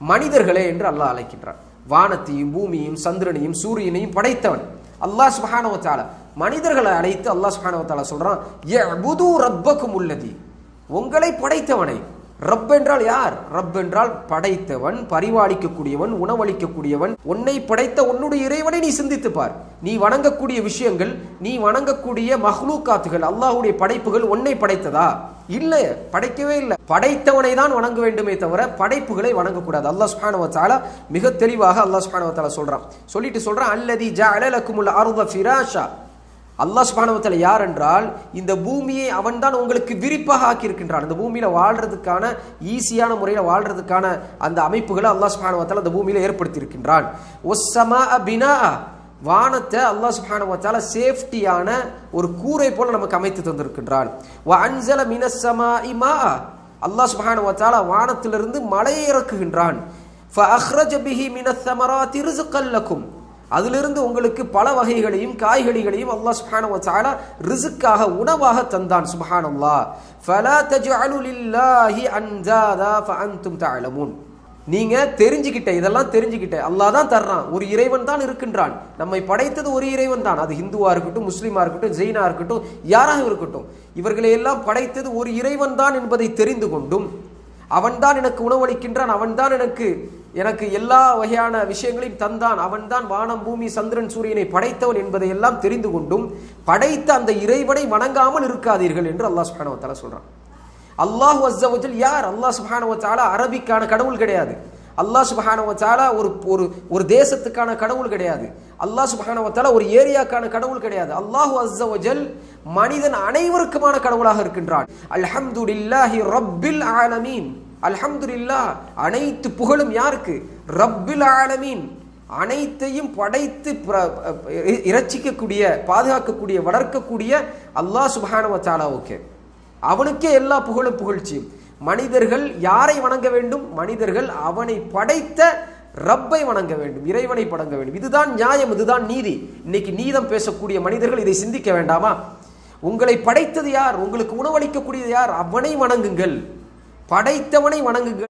மனிதர்களே என்று அல்லாஹ் அழைக்கின்றான் வானத்தையும் பூமியையும் சந்திரனையும் சூரியனையும் படைத்தவன் அல்லாஹ் சுப்ஹானஹு வ தஆலா மனிதர்களை அழைத்து அல்லாஹ் சுப்ஹானஹு வ தஆலா சொல்றான் யஅபுது ரப்பக்கும் உள்ளதி உங்களை படைத்தவனை ரப் என்றால் யார் ரப் என்றால் படைத்தவன் பரிபாலிக்கக்கூடியவன் உணவளிக்கக்கூடியவன் உன்னை படைத்த உன்னுடைய இறைவனை நீ சிந்தித்து பார் நீ வணங்கக்கூடிய விஷயங்கள் நீ வணங்கக்கூடிய மஹ்லூக்காத்துகள் அல்லாஹ்வுடைய படைப்புகள் உன்னை படைத்ததா இல்லை படைக்கவே இல்லை படைத்தவனை தான் வணங்க வேண்டுமே தவிர படைப்புகளை வணங்கக்கூடாது அல்லாஹ் சுப்ஹானஹு வ தஆலா மிக தெளிவாக அல்லாஹ் சுப்ஹானஹு வ தஆலா சொல்றான் சொல்லிட்டு சொல்றான் அல்லதி ஜஅல லக்குமுல் அர்த ஃபிராஷா அல்லாஹ் சுப்ஹானஹு வ தஆலா யார் என்றால் இந்த பூமியை அவன்தான் உங்களுக்கு விரிப்பாக ஆக்கியிருக்கின்றான் இந்த பூமியில வாழ்றதுக்கான ஈஸியான முறையில் வாழ்றதுக்கான அந்த அமைப்புகளை அல்லாஹ் சுப்ஹானஹு வ தஆலா இந்த பூமியில ஏற்படுத்தி இருக்கின்றான் ஒஸ்ஸமாஅ பினாஅ வானத்தை அல்லாஹ் சுப்ஹானஹு வ தஆலா சேஃப்டியான ஒரு கூரை போல நமக்கு அமைத்து தந்திருக்கின்றான் வ அன்ஸல மினஸ் ஸமாஇ மாஅ அல்லாஹ் சுப்ஹானஹு வ தஆலா வானத்திலிருந்து மழையை இறக்குகின்றான் ஃபஅக்ரஜ பிஹி மினஸ் ஸமராத்தி ரிஸ்கல் லக்கும் அதிலிருந்து உங்களுக்கு பல வகைகளையும் காய்கறிகளையும் அல்லாஹ் சுப்ஹானஹு வ தஆலா ரிஸ்க்காக உணவாக தந்தான் சுப்ஹானல்லாஹ் ஃபலா தஜ்அலு லில்லாஹி அன்ஜாதா ஃபஅன்தும் தஅலமூன் நீங்க தெரிஞ்சுக்கிட்ட இதெல்லாம் தெரிஞ்சுக்கிட்ட அல்லாஹ் தான் தர்றான் ஒரு இறைவன் தான் இருக்கின்றான் நம்மை படைத்தது ஒரு இறைவன் தான் அது ஹிந்துவா இருக்கட்டும் முஸ்லீமா இருக்கட்டும் ஜெயினா இருக்கட்டும் யாராக இருக்கட்டும் இவர்களை எல்லாம் படைத்தது ஒரு இறைவன் தான் என்பதை தெரிந்து கொண்டும் அவன்தான் எனக்கு உணவளிக்கின்றான் அவன்தான் எனக்கு எனக்கு எல்லா வகையான விஷயங்களையும் தந்தான் அவன்தான் வானம் பூமி சந்திரன் சூரியனை படைத்தவன் என்பதை எல்லாம் தெரிந்து கொண்டும் படைத்த அந்த இறைவனை வணங்காமல் இருக்காதீர்கள் என்று அல்லாஹ் சுப்ஹானஹு வ தஆலா சொல்றான் அல்லாஹ் அஸ்ஸவஜல் யார் அல்லாஹ் சுப்ஹானஹு வ தஆலா அரபிக்கான கடவுள் கிடையாது அல்லாஹ் சுப்ஹானஹு வ தஆலா ஒரு ஒரு ஒரு தேசத்துக்கான கடவுள் கிடையாது அல்லாஹ் சுப்ஹானஹு வ தஆலா ஒரு ஏரியாக்கான கடவுள் கிடையாது அல்லாஹ் அஸ்ஸவஜல் மனிதன் அனைவருக்குமான கடவுளாக இருக்கின்றான் அல்ஹம்துலில்லாஹி ரப்பில் ஆலமீன் அல்ஹம்துலில்லாஹ் அனைத்து புகழும் யாருக்கு ரப்பில் ஆலமீன் அனைத்தையும் படைத்து பிர- இ- இரட்சிக்கக்கூடிய பாதுகாக்கக்கூடிய வளர்க்கக்கூடிய அல்லாஹ் சுப்ஹானஹு வ தஆலாவுக்கு அவனுக்கே எல்லா புகழும் புகழ்ச்சியும் மனிதர்கள் யாரை வணங்க வேண்டும் மனிதர்கள் அவனை படைத்த ரப்பை வணங்க வேண்டும் இறைவனை வணங்க வேண்டும் இதுதான் நியாயம் இதுதான் நீதி இன்னைக்கு நீதம் பேசக்கூடிய மனிதர்கள் இதை சிந்திக்க வேண்டாமா உங்களை படைத்தது யார் உங்களுக்கு உணவளிக்கக்கூடியது யார் அவனை வணங்குங்கள் படைத்தவனை வணங்குங்கள்